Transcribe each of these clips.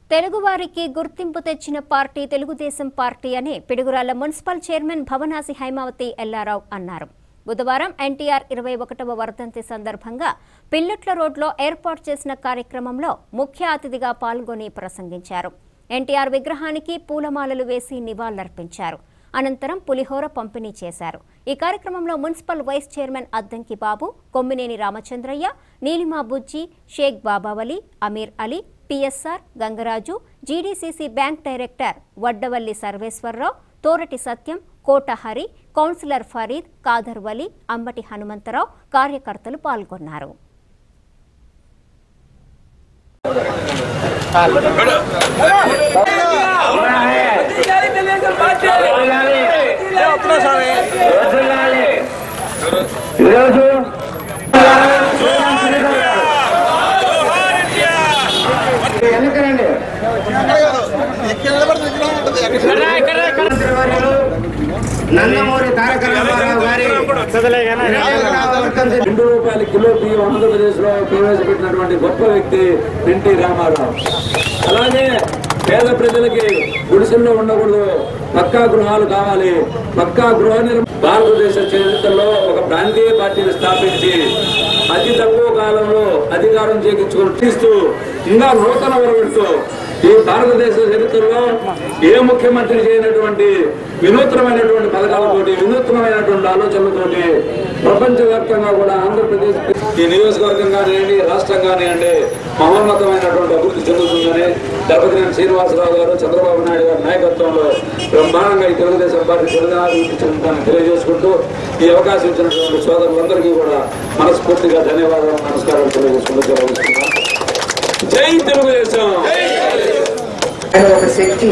తెలుగువారికి గుర్తింపు తెచ్చిన పార్టీ తెలుగుదేశం పార్టీ అని పిడుగురాళ్ల మున్సిపల్ చైర్మన్ భవనాసి హైమావతి ఎల్లారావు అన్నారు బుధవారం ఎన్టీఆర్ ఇరవై ఒకటవ వర్ధంతి సందర్భంగా పిల్లట్ల రోడ్లో ఏర్పాటు చేసిన కార్యక్రమంలో ముఖ్య అతిథిగా పాల్గొని ప్రసంగించారు ఎన్టీఆర్ విగ్రహానికి పూలమాలలు వేసి నివాళులర్పించారు అనంతరం పులిహోర పంపిణీ చేశారు ఈ కార్యక్రమంలో municipal vice chairman Addanki Babu Komminen Ramachandraiah Neelima Bujji Shaik Babavali Ameer Ali PSR Gangaraju GDCC bank director Vaddavalli Sarveswararao Torati Satyam Kota Hari councillor Fareed Khadar Vali Ambati Hanumantharao కార్యకర్తలు పాల్గొన్నారు ఈరోజు ఎందుకండి నందమూరి తారక రామారావు గారి రెండు రూపాయల కిలో బియ్యం ఆంధ్రప్రదేశ్ లో ప్రవేశపెట్టినటువంటి గొప్ప వ్యక్తి ఎన్టీ రామారావు అలాగే పేద ప్రజలకి గుడిసెల్లో ఉండకూడదు పక్కా గృహాలు కావాలి పక్కా గృహ నిర్మాణం భారతదేశ చరిత్రలో ఒక ప్రాంతీయ పార్టీని స్థాపించి అతి తక్కువ కాలంలో అధికారం చేకించుకుంటూ ఇంకా నూతన ఒరవడితో ఈ భారతదేశ చరిత్రలో ఏ ముఖ్యమంత్రి చేయనటువంటి వినూత్నమైనటువంటి పథకాలతోటి వినూత్నమైనటువంటి ఆలోచనలతోటి ప్రపంచవ్యాప్తంగా కూడా ఆంధ్రప్రదేశ్ ఈ నియోజకవర్గం కానివ్వండి రాష్ట్రం కానివ్వండి మహోన్నతమైనటువంటి అభివృద్ధి చెందుతుందని దళపతి శ్రీనివాసరావు గారు చంద్రబాబు నాయుడు గారి నాయకత్వంలో బ్రహ్మాండంగా ఈ తెలుగుదేశం పార్టీ తెలుగు చెందుతానని తెలియజేసుకుంటూ ఈ అవకాశం ఇచ్చినటువంటి సోదరులందరికీ కూడా మనస్ఫూర్తిగా ధన్యవాదాలు నమస్కారాలు తెలియజేసుకుంటూ సెలవు తీసుకుంటున్నాను. జై తెలుగుదేశం ఆయన ఒక శక్తి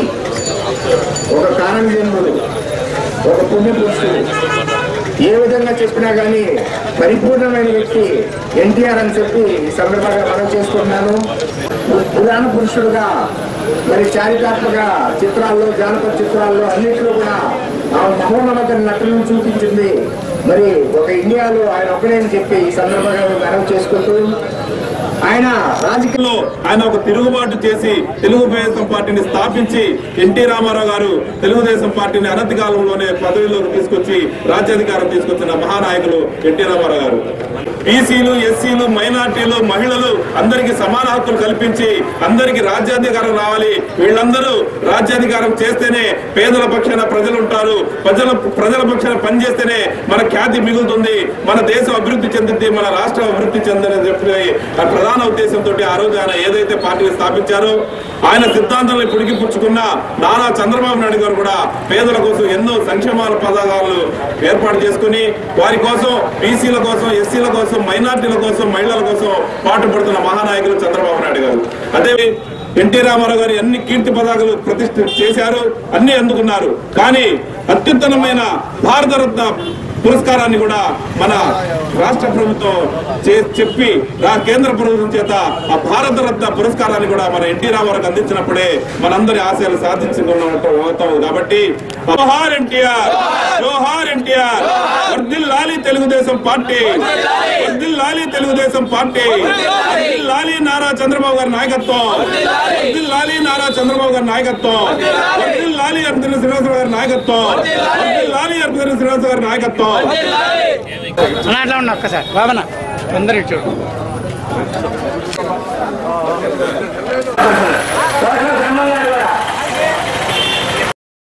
ఒక కారణజన్ముడు ఒక పుణ్యపురుషుడు ఏ విధంగా చెప్పినా కానీ పరిపూర్ణమైన వ్యక్తి ఎన్టీఆర్ అని చెప్పి ఈ సందర్భంగా మనం చేసుకుంటున్నాను పురాణ పురుషుడుగా మరి చారిత్రాత్మక చిత్రాల్లో జానపద చిత్రాల్లో అన్నింటిలో కూడా ఆ మహోన్నత నటనను చూపించింది మరి ఒక ఇండియాలో ఆయన ఒకనే అని చెప్పి ఈ సందర్భంగా మనం చేసుకుంటూ ఆయన రాజకీయ లో ఆయన ఒక తిరుగుబాటు చేసి తెలుగుదేశం పార్టీని స్థాపించి ఎన్టీ రామారావు గారు తెలుగుదేశం పార్టీని అనతి కాలంలోనే పదవిలోకి తీసుకొచ్చి రాజ్యాధికారం తీసుకొచ్చిన మహానాయకులు ఎన్టీ రామారావు గారు బీసీలు ఎస్సీలు మైనార్టీలు మహిళలు అందరికీ సమాన హక్కులు కల్పించి అందరికీ రాజ్యాధికారం రావాలి వీళ్ళందరూ రాజ్యాధికారం చేస్తేనే పేదల పక్షాన ప్రజలు ఉంటారు ప్రజల ప్రజల పక్షాన పనిచేస్తేనే మన ఖ్యాతి మిగులుతుంది మన దేశం అభివృద్ధి చెందుతుంది మన రాష్ట్రం అభివృద్ధి చెందని చెప్పి ఆ ప్రధాన ఉద్దేశంతో ఆ రోజు ఆయన ఏదైతే పార్టీని స్థాపించారో ఆయన సిద్ధాంతాలను పుడికి పుచ్చుకున్న నారా చంద్రబాబు నాయుడు గారు కూడా పేదల కోసం ఎన్నో సంక్షేమాల పథకాలు ఏర్పాటు చేసుకుని వారి కోసం బీసీల కోసం ఎస్సీల కోసం మైనార్టీల కోసం మహిళల కోసం పాటుపడుతున్న మహానాయకులు చంద్రబాబు నాయుడు గారు అదే ఎన్టీ రామారావు గారు అన్ని కీర్తి పతాకాలు ప్రతిష్ఠ చేశారు అన్ని అందుకున్నారు కానీ అత్యుత్తమమైన భారతరత్న పురస్కారాన్ని కూడా మన రాష్ట్ర ప్రభుత్వం చే- చెప్పి రా- కేంద్ర ప్రభుత్వం చేత ఆ భారతరత్న పురస్కారాన్ని కూడా మన ఎన్టీ రామారావుకి అందించినప్పుడే మనందరి ఆశయాలు సాధించుకున్నట్టు అవుతాం కాబట్టి జోహార్ ఎన్టీఆర్ జోహార్ ఎన్టీఆర్ వర్ధిల్లాలి తెలుగుదేశం పార్టీ వర్ధిల్లాలి తెలుగుదేశం పార్టీ వర్ధిల్లాలి నారా చంద్రబాబు గారి నాయకత్వం వర్ధిల్లాలి నారా చంద్రబాబు గారి నాయకత్వం వర్ధిల్లాలి అర్జున శ్రీనివాసరావు గారి నాయకత్వం వర్ధిల్లాలి అర్జున శ్రీనివాసరావు గారి నాయకత్వం అన్న అట్లా ఉండి ఒక్కసారి బాబన్న అందరు ఇటు చూడు